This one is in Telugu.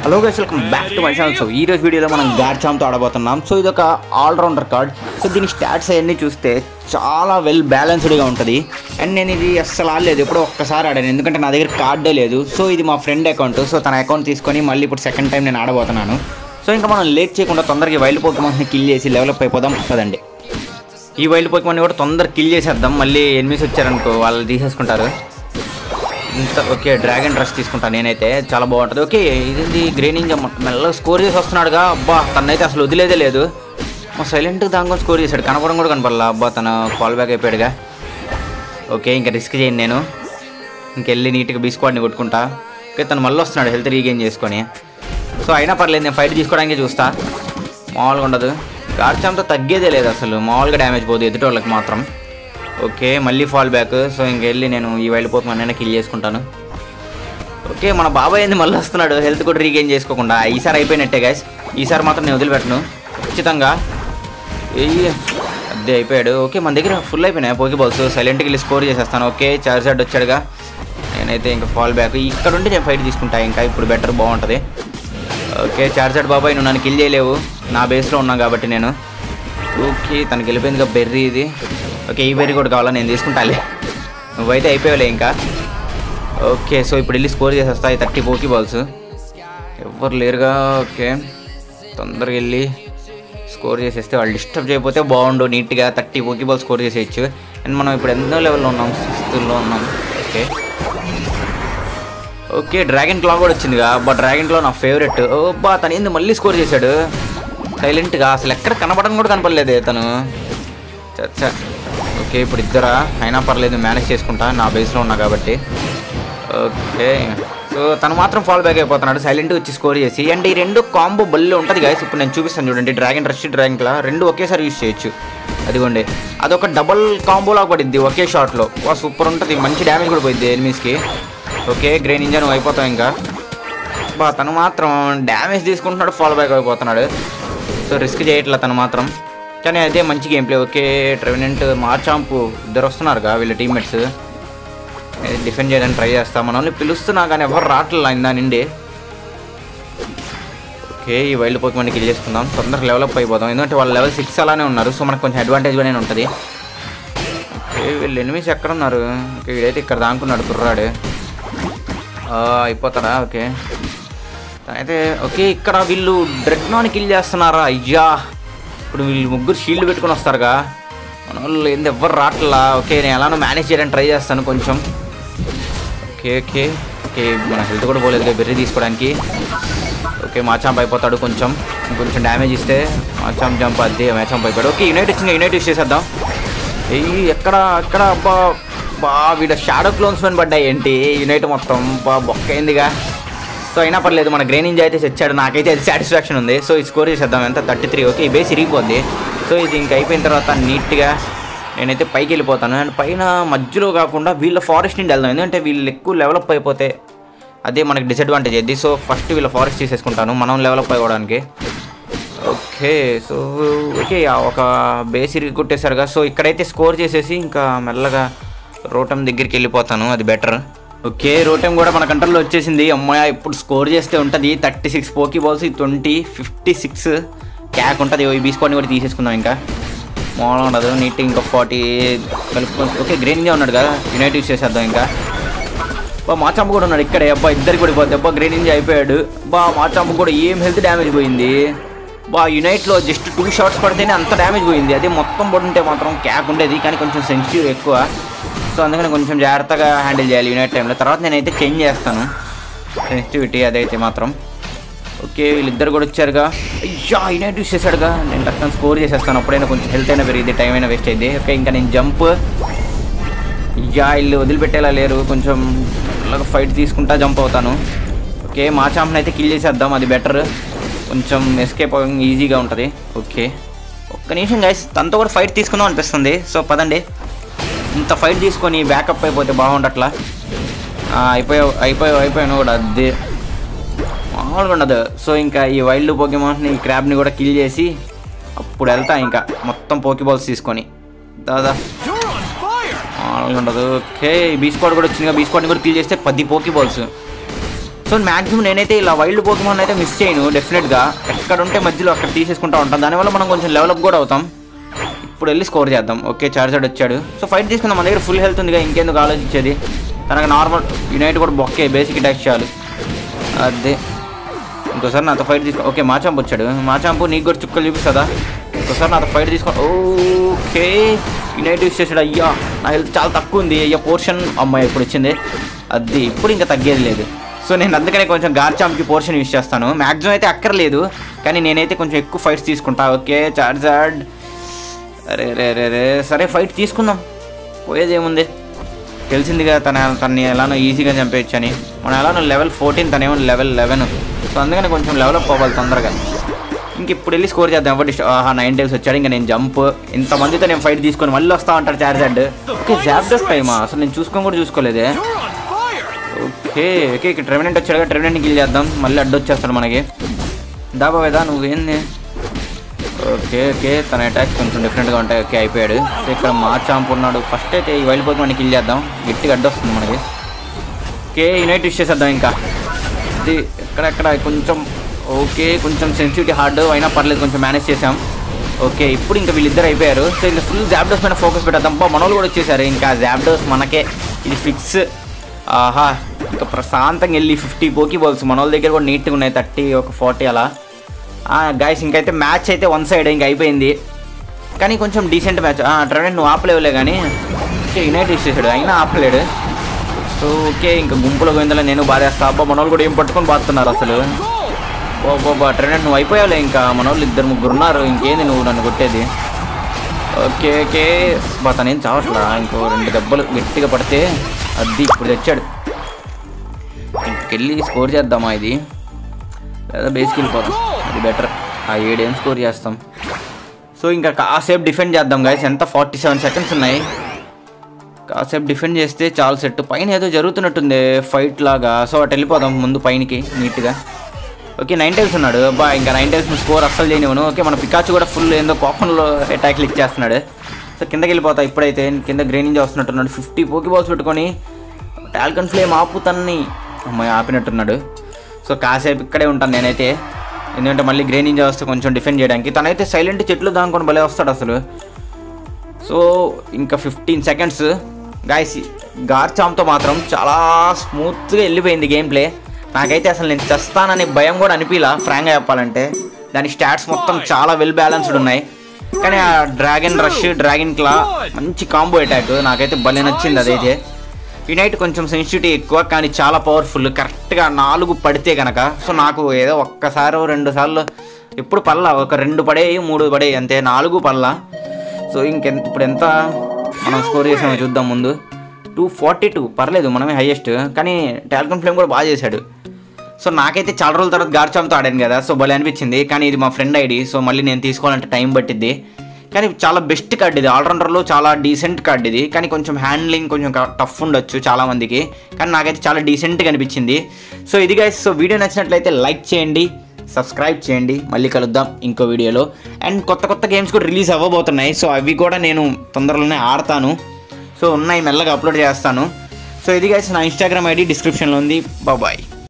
hello guys welcome back to my channel so ఈ రోజు వీడియోలో మనం గార్చామ్తో ఆడబోతున్నాం సో ఇది ఒక ఆల్రౌండర్ కార్డ్ సో దీని స్టాట్స్ అవన్నీ చూస్తే చాలా వెల్ బ్యాలెన్స్డ్గా ఉంటుంది అండ్ నేను ఇది అస్సలు ఆడలేదు ఎప్పుడో ఒక్కసారి ఆడాను ఎందుకంటే నా దగ్గర కార్డే లేదు సో ఇది మా ఫ్రెండ్ అకౌంట్ సో తన అకౌంట్ తీసుకొని మళ్ళీ ఇప్పుడు సెకండ్ టైం నేను ఆడబోతున్నాను సో ఇంకా మనం లేట్ చేయకుండా తొందరగా వైల్డ్ పోకమాన్ని కిల్ చేసి డెవలప్ అయిపోదాం పదండి ఈ వైల్డ్ పోకమాన్ని కూడా తొందరగా కిల్ చేసేద్దాం మళ్ళీ ఎనిమిస్ వచ్చారనుకో వాళ్ళు తీసేసుకుంటారు ఇంత ఓకే డ్రాగన్ రష్ తీసుకుంటాను నేనైతే చాలా బాగుంటుంది ఓకే ఇది గ్రీన్ ఇంజన్ మెల్లగా స్కోర్ చేసి వస్తున్నాడుగా అబ్బా తనైతే అసలు వదిలేదే లేదు మా సైలెంట్గా దానికొని స్కోర్ చేశాడు కనపడం కూడా కనపడలా అబ్బా తన కాల్ బ్యాక్ అయిపోయాడుగా ఓకే ఇంకా రిస్క్ చేయను నేను ఇంకెళ్ళి నీట్గా బీ స్క్వాడ్ని కొట్టుకుంటా ఓకే తను మళ్ళీ వస్తున్నాడు హెల్త్ రీగెయిన్ చేసుకొని సో అయినా పర్లేదు నేను ఫైట్ తీసుకోవడానికి చూస్తా మామూలుగా ఉండదు గార్చాంతో తగ్గేదే లేదు అసలు మామూలుగా డ్యామేజ్ పోదు ఎదుటి వాళ్ళకి మాత్రం ఓకే మళ్ళీ ఫాల్ బ్యాక్ సో ఇంకెళ్ళి నేను ఈ వెళ్ళిపోతున్నాను కిల్ చేసుకుంటాను ఓకే మన బాబాయ్ ఏంది మళ్ళీ వస్తున్నాడు హెల్త్ కూడా రీగెయిన్ చేసుకోకుండా ఈసారి అయిపోయినట్టే గైస్ ఈసారి మాత్రం నేను వదిలిపెట్టను ఖచ్చితంగా ఏయ్ అదే అయిపోయాడు ఓకే మన దగ్గర ఫుల్ అయిపోయినాయి పోకీ బాల్స్ సైలెంట్కి వెళ్ళి స్కోర్ చేసేస్తాను ఓకే చార్జర్డ్ వచ్చాడుగా నేనైతే ఇంకా ఫాల్ బ్యాక్ ఇక్కడ ఉండి నేను ఫైట్ తీసుకుంటా ఇంకా ఇప్పుడు బెటర్ బాగుంటుంది ఓకే చార్జర్డ్ బాబాయ్ నువ్వు నన్ను కిల్ చేయలేవు నా బేస్లో ఉన్నాను కాబట్టి నేను ఓకే తనకి వెళ్ళిపోయిందిగా బెర్రీ ఇది ఓకే ఈ బెర్రీ కూడా కావాలా నేను తీసుకుంటాలే నువ్వైతే అయిపోయావులే ఇంకా ఓకే సో ఇప్పుడు వెళ్ళి స్కోర్ చేసేస్తాయి థర్టీ పోకీ బాల్స్ ఎవరు లేరుగా ఓకే తొందరగా వెళ్ళి స్కోర్ చేసేస్తే వాళ్ళు డిస్టర్బ్ చేయకపోతే బాగుండు నీట్గా థర్టీ పోకీ బాల్ స్కోర్ చేసేయచ్చు అండ్ మనం ఇప్పుడు ఎన్నో లెవెల్లో ఉన్నాం సిక్స్త్లో ఉన్నాం ఓకే ఓకే డ్రాగన్ క్లా కూడా వచ్చిందిగా అబ్బా డ్రాగన్ క్లా నా ఫేవరెట్ ఓ బా తను ఏంది మళ్ళీ స్కోర్ చేశాడు సైలెంట్గా అసలు ఎక్కడ కనపడడం కూడా కనపడలేదే తను చచ్చా ఓకే ఇప్పుడు ఇద్దరా అయినా పర్లేదు మేనేజ్ చేసుకుంటా నా బేస్లో ఉన్నా కాబట్టి ఓకే సో తను మాత్రం ఫాల్ బ్యాక్ అయిపోతున్నాడు సైలెంట్గా వచ్చి స్కోర్ చేసి అండ్ ఈ రెండు కాంబో బల్లి ఉంటుంది గాయస్ ఇప్పుడు నేను చూపిస్తాను చూడండి డ్రాగన్ రష్ డ్రాగన్ క్లా రెండు ఒకేసారి యూజ్ చేయొచ్చు అదిగోండి అదొక డబల్ కాంబోలా పడిద్ది ఒకే షాట్లో వా సూపర్ ఉంటుంది మంచి డ్యామేజ్ కూడా పోయింది ఎనిమిస్కి ఓకే గ్రెయిన్ ఇంజన్ అయిపోతాం ఇంకా బా తను మాత్రం డ్యామేజ్ తీసుకుంటున్నాడు ఫాలో బ్యాక్ అయిపోతున్నాడు సో రిస్క్ చేయట్లే తను మాత్రం కానీ అదే మంచి game play okay Trevenant Machamp ఇద్దరు వస్తున్నారుగా వీళ్ళ టీమ్మేట్స్ డిఫెండ్ చేయడానికి ట్రై చేస్తా మనల్ని పిలుస్తున్నా కానీ ఎవరు రావట్లేదు ఆయన నుండి ఓకే ఈ వైల్డ్ పోకి కిల్ చేసుకుందాం తొందరగా లెవెలప్ అయిపోదాం ఎందుకంటే వాళ్ళు లెవెల్ సిక్స్ అలానే ఉన్నారు సో మనకు కొంచెం అడ్వాంటేజ్ గానే ఉంటుంది ఓకే వీళ్ళు ఎనిమిస్ ఎక్కడ ఉన్నారు ఓకే వీడైతే ఇక్కడ దానుకున్నాడు కుర్రాడు ఆ, అయిపోతాడా ఓకే అయితే ఓకే ఇక్కడ వీళ్ళు డ్రెడ్నాని కిల్ చేస్తున్నారా అయ్యా ఇప్పుడు వీళ్ళు ముగ్గురు షీల్డ్ పెట్టుకొని వస్తారుగా మన వాళ్ళు ఏంది ఎవ్వరు రావట్లా ఓకే నేను ఎలానో మేనేజ్ చేయడానికి ట్రై చేస్తాను కొంచెం ఓకే ఓకే ఓకే మన హెల్త్ కూడా పోలేదు బెర్రీ తీసుకోవడానికి ఓకే మాచాంప్ అయిపోతాడు కొంచెం కొంచెం డ్యామేజ్ ఇస్తే మాచాంప్ జంప్ అదే మాచాంప్ అయిపోయాడు ఓకే యునైట్ వచ్చింది యునైట్ యూస్ చేసేద్దాం ఏయ్ ఎక్కడ ఎక్కడ అబ్బా బా వీడ షాడో క్లోన్స్ పని పడ్డాయి ఏంటి యునైట్ మొత్తం బా బొక్క అయిందిగా సో అయినా పర్లేదు మన గ్రెయిన్ ఇంజ్ అయితే తెచ్చాడు నాకైతే అది సాటిస్ఫాక్షన్ ఉంది సో ఈ స్కోర్ చేసేద్దాం ఎంత థర్టీ త్రీ ఓకే ఈ బేస్ ఇరిగిపోద్ది సో ఇది ఇంక అయిపోయిన తర్వాత నీట్గా నేనైతే పైకి వెళ్ళిపోతాను అండ్ పైన మధ్యలో కాకుండా వీళ్ళ ఫారెస్ట్ నుండి వెళ్దాం ఎందుకంటే వీళ్ళు ఎక్కువ డెవలప్ అయిపోతే అదే మనకి డిసడ్వాంటేజ్ అయింది సో ఫస్ట్ వీళ్ళ ఫారెస్ట్ తీసేసుకుంటాను మనం డెవలప్ అవ్వడానికి ఓకే సో ఓకే ఆ ఒక బేస్ ఇరిగి కొట్టేశారుగా సో ఇక్కడైతే స్కోర్ చేసేసి ఇంకా మెల్లగా రోటం దగ్గరికి వెళ్ళిపోతాను అది బెటర్ ఓకే రోటం కూడా మన కంట్రోల్లో వచ్చేసింది అమ్మాయి ఇప్పుడు స్కోర్ చేస్తే ఉంటుంది thirty six poke balls twenty fifty six క్యాక్ ఉంటుంది ఈ బీస్కోని కూడా తీసేసుకుందాం ఇంకా మామూలుగా ఉండదు నీట్ ఇంకా ఫార్టీ కలుపుకొని ఓకే గ్రీన్గా ఉన్నాడు కదా యునైట్ యూస్ చేసేద్దాం ఇంకా బా మాచాంపు కూడా ఉన్నాడు ఇక్కడే అబ్బా ఇద్దరికి కూడా పోతే అబ్బా గ్రీన్ ఇంజీ అయిపోయాడు బా మాచాంపు కూడా ఏం హెల్త్ డ్యామేజ్ పోయింది బా యునైట్లో జస్ట్ టూ షాట్స్ పడితేనే అంత డ్యామేజ్ పోయింది అదే మొత్తం పడుంటే మాత్రం క్యాక్ ఉండేది కానీ కొంచెం సెన్సిటివ్ ఎక్కువ సో అందుకని కొంచెం జాగ్రత్తగా హ్యాండిల్ చేయాలి యునైట్ టైంలో తర్వాత నేనైతే చేంజ్ చేస్తాను సెన్సిటివిటీ అదైతే మాత్రం ఓకే వీళ్ళిద్దరు కూడా వచ్చారుగా అయ్యా యునైట్ యూస్ చేశాడుగా నేను టక్కన స్కోర్ చేసేస్తాను అప్పుడైనా కొంచెం హెల్త్ అయినా పెరిగింది టైం అయినా వేస్ట్ అయింది ఓకే ఇంకా నేను జంప్ యా ఇల్లు వదిలిపెట్టేలా లేరు కొంచెం అలాగ ఫైట్ తీసుకుంటా జంప్ అవుతాను ఓకే మా చాంప్ని అయితే కిల్ చేసేద్దాం అది బెటర్ కొంచెం ఎస్కేప్ ఈజీగా ఉంటుంది ఓకే ఒక్క నిమిషం గైస్ తనతో కూడా ఫైట్ తీసుకుందాం అనిపిస్తుంది సో పదండి ఇంత ఫైట్ తీసుకొని బ్యాకప్ అయిపోతే బాగుండట్లా ఆ, అయిపోయావు అయిపోయావు అయిపోయాను కూడా అదే మామూలుగా ఉండదు సో ఇంకా ఈ వైల్డ్ పోకిమాన్ని ఈ క్రాబ్ని కూడా కిల్ చేసి అప్పుడు వెళ్తా ఇంకా మొత్తం పోకీబాల్స్ తీసుకొని దాదా మామూలుగా ఉండదు ఓకే బీ స్క్వాడ్ కూడా వచ్చింది బీ స్క్వాడ్ని కూడా కిల్ చేస్తే పది పోకీ బాల్స్ సో మ్యాక్సిమం నేనైతే ఇలా వైల్డ్ పోకిమాన్ అయితే మిస్ చేయను డెఫినెట్గా ఎక్కడ ఉంటే మధ్యలో అక్కడ తీసేసుకుంటా ఉంటాం దానివల్ల మనం కొంచెం లెవలప్ కూడా అవుతాం ఇప్పుడు వెళ్ళి స్కోర్ చేద్దాం ఓకే చార్జర్డ్ వచ్చాడు సో ఫైట్ తీసుకుందాం మన దగ్గర ఫుల్ హెల్త్ ఉందిగా ఇంకెందుకు ఆలోచించేది తనకు నార్మల్ యునైట్ కూడా బొక్కే బేసిక్ అటాక్ చేయాలి అదే ఇంకోసారి నాతో ఫైట్ తీసుకో ఓకే మాచాంపు వచ్చాడు మాచాంపు నీకు కూడా చుక్కలు చూపిస్తుందా ఇంకోసారి నాతో ఫైట్ తీసుకో ఓకే యునైట్ యూస్ చేసాడు అయ్యా నా హెల్త్ చాలా తక్కువ ఉంది అయ్యా పోర్షన్ అమ్మాయి ఇప్పుడు వచ్చింది అది ఇప్పుడు ఇంకా తగ్గేది లేదు సో నేను అందుకనే కొంచెం గార్చాంప్కి పోర్షన్ యూస్ చేస్తాను మ్యాక్సిమం అయితే అక్కర్లేదు కానీ నేనైతే కొంచెం ఎక్కువ ఫైట్స్ తీసుకుంటా ఓకే చార్జర్డ్ అరే రే రే రే సరే ఫైట్ తీసుకుందాం పోయేది ఏముంది తెలిసిందిగా తన తన్ని ఎలానో ఈజీగా చంపేయచ్చు అని మనం ఎలానో లెవెల్ ఫోర్టీన్ తనేమో లెవెల్ లెవెన్ సో అందుకని కొంచెం లెవెలప్ అవ్వాలి తొందరగా ఇంక ఇప్పుడు వెళ్ళి స్కోర్ చేద్దాం ఎవరి ఆహా నైన్ టైమ్స్ వచ్చాడు ఇంకా నేను జంప్ ఇంతమందితో నేను ఫైట్ తీసుకొని మళ్ళీ వస్తా ఉంటాడు చార్జెడ్ ఓకే జాబ్డస్ టైమా అసలు నేను చూసుకొని కూడా చూసుకోలేదే ఓకే ఓకే ఇక్కడ ట్రెవెనెంట్ వచ్చాడు ట్రెవెనెంట్ కిల్ చేద్దాం మళ్ళీ అడ్డొచ్చేస్తాడు మనకి దాబా వేదా నువ్వేంది ఓకే ఓకే తన అటాక్స్ కొంచెం డిఫరెంట్గా ఉంటాయి ఓకే అయిపోయాడు సో ఇక్కడ మా చాంప్ ఉన్నాడు ఫస్ట్ అయితే ఈ వెళ్ళిపోతే మనకి కిల్ చేద్దాం గట్టిగా అడ్డొస్తుంది మనకి ఓకే యునైట్ యూస్ చేసేద్దాం ఇంకా ఇది ఎక్కడెక్కడ కొంచెం ఓకే కొంచెం సెన్సిటివిటీ హార్డ్ అయినా పర్లేదు కొంచెం మేనేజ్ చేసాం ఓకే ఇప్పుడు ఇంకా వీళ్ళిద్దరు అయిపోయారు సో ఇంకా ఫుల్ జాబ్డోస్ పైన ఫోకస్ పెట్టేద్దాం బా మనోళ్ళు కూడా వచ్చేసారు ఇంకా జాబ్డోస్ మనకే ఇది ఫిక్స్ ఆహా ఇంకా ప్రశాంతంగా వెళ్ళి ఫిఫ్టీ పోకి బాల్స్ మన వాళ్ళ దగ్గర కూడా నీట్గా ఉన్నాయి థర్టీ ఒక ఫార్టీ అలా గాయస్ ఇంకైతే మ్యాచ్ అయితే వన్ సైడ్ ఇంక అయిపోయింది కానీ కొంచెం డీసెంట్ మ్యాచ్ ట్రెండ్ నువ్వు ఆపలేవులే కానీ ఓకే యునైటెడ్ చేసాడు అయినా ఆపలేడు సో ఓకే ఇంకా గుంపులో గోవిందలో నేను బాధేస్తా అబ్బా మన వాళ్ళు కూడా ఏం పట్టుకొని బాతున్నారు అసలు ఓ బాబా ట్రెండ్ నువ్వు అయిపోయావులే ఇంకా మన వాళ్ళు ఇద్దరు ముగ్గురు ఉన్నారు ఇంకేంది నువ్వు నన్ను కొట్టేది ఓకే ఓకే బా తనేం చావట్లా ఇంకో రెండు దెబ్బలు గట్టిగా పడితే అది ఇప్పుడు తెచ్చాడు ఇంకెళ్ళి స్కోర్ చేద్దామా ఇది లేదా బేస్కి వెళ్ళిపోదాం అది బెటర్ ఆ ఏడేం స్కోర్ చేస్తాం సో ఇంకా కాసేపు డిఫెండ్ చేద్దాం గాయస్ ఎంత ఫార్టీ సెవెన్ సెకండ్స్ ఉన్నాయి కాసేపు డిఫెండ్ చేస్తే చాలా సెట్ పైన ఏదో జరుగుతున్నట్టుంది ఫైట్ లాగా సో అటు వెళ్ళిపోదాం ముందు పైనకి నీట్గా ఓకే నైన్ టైల్స్ ఉన్నాడు బా ఇంకా నైన్ టైల్స్ స్కోర్ అస్సలు చేయనివ్వను ఓకే మన పికాచు కూడా ఫుల్ ఏందో కోపంలో అటాక్ క్లిక్ చేస్తున్నాడు సో కిందకి వెళ్ళిపోతా ఇప్పుడైతే కింద గ్రైనింగ్ వస్తున్నట్టున్నాడు ఫిఫ్టీ పోకి బాల్స్ పెట్టుకొని టాల్కన్ ఫ్లేమ్ ఆపుతన్ని అమ్మాయి ఆపినట్టున్నాడు సో కాసేపు ఇక్కడే ఉంటాను నేనైతే ఎందుకంటే మళ్ళీ గ్రైనింగ్ వస్తే కొంచెం డిఫెండ్ చేయడానికి తనైతే సైలెంట్ చెట్లు దానుకొని భలే వస్తాడు అసలు సో ఇంకా ఫిఫ్టీన్ సెకండ్స్ గాయస్ గార్చామ్తో మాత్రం చాలా స్మూత్గా వెళ్ళిపోయింది గేమ్ ప్లే నాకైతే అసలు నేను చస్తానని భయం కూడా అనిపించలా ఫ్రాంక్గా చెప్పాలంటే దాని స్టాట్స్ మొత్తం చాలా వెల్ బ్యాలెన్స్డ్ ఉన్నాయి కానీ ఆ డ్రాగన్ రష్ డ్రాగన్ క్లా మంచి కాంబో అటాక్ నాకైతే భలే నచ్చింది అదైతే యునైట్ కొంచెం సెన్సిటివిటీ ఎక్కువ కానీ చాలా పవర్ఫుల్ కరెక్ట్గా నాలుగు పడితే కనుక సో నాకు ఏదో ఒక్కసారి రెండు సార్లు ఎప్పుడు పల్లా ఒక రెండు పడేయి మూడు పడేయి అంతే నాలుగు పల్లా సో ఇంకెంత ఇప్పుడు ఎంత మనం స్కోర్ చేసామో చూద్దాం ముందు టూ ఫార్టీ టూ పర్లేదు మనమే హైయెస్ట్ కానీ టాల్కన్ ఫ్లేమ్ కూడా బాగా చేశాడు సో నాకైతే చాలా రోజుల తర్వాత గార్చామ్తో ఆడాను కదా సో భలే అనిపించింది కానీ ఇది మా ఫ్రెండ్ ఐడి సో మళ్ళీ నేను తీసుకోవాలంటే టైం పట్టిద్ది కానీ చాలా బెస్ట్ కార్డ్ ఇది ఆల్రౌండర్లో చాలా డీసెంట్ కార్డ్ ఇది కానీ కొంచెం హ్యాండ్లింగ్ కొంచెం టఫ్ ఉండొచ్చు చాలా మందికి కానీ నాకైతే చాలా డీసెంట్గా అనిపించింది సో ఇది గైస్ సో వీడియో నచ్చినట్లయితే లైక్ చేయండి సబ్స్క్రైబ్ చేయండి మళ్ళీ కలుద్దాం ఇంకో వీడియోలో అండ్ కొత్త కొత్త గేమ్స్ కూడా రిలీజ్ అవ్వబోతున్నాయి సో అవి కూడా నేను తొందరలోనే ఆడతాను సో ఉన్నాయి మెల్లగా అప్లోడ్ చేస్తాను సో ఇది గైస్ నా ఇన్స్టాగ్రామ్ ఐడి డిస్క్రిప్షన్లో ఉంది బాయ్